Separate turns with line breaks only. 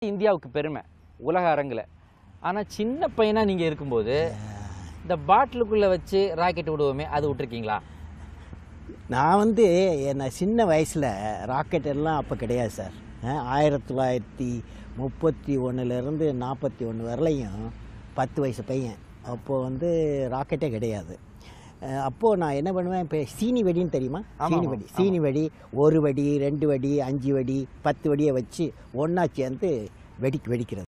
இந்தியாவுக்கு பெருமை உலக அரங்கில் ஆனால் சின்ன பையனாக நீங்கள் இருக்கும்போது இந்த பாட்டிலுக்குள்ளே வச்சு ராக்கெட் விடுவோமே அது விட்டுருக்கீங்களா
நான் வந்து என்ன சின்ன வயசில் ராக்கெட் எல்லாம் அப்போ கிடையாது சார் அஹ், ஆயிரத்தி தொள்ளாயிரத்தி முப்பத்தி ஒன்றுலேருந்து நாற்பத்தி ஒன்று வரலையும் பத்து வயசு பையன் அப்போது வந்து ராக்கெட்டே கிடையாது அஹ், அப்போது நான் என்ன பண்ணுவேன் இப்போ சீனி வெடின்னு தெரியுமா
ஆமா,
சீனி
ஆமா,
வெடி சீனி வெடி ஒரு வெடி ரெண்டு வெடி அஞ்சு வெடி பத்து வெடியை வச்சு ஒன்றா சேர்ந்து வெடி வெடிக்கிறது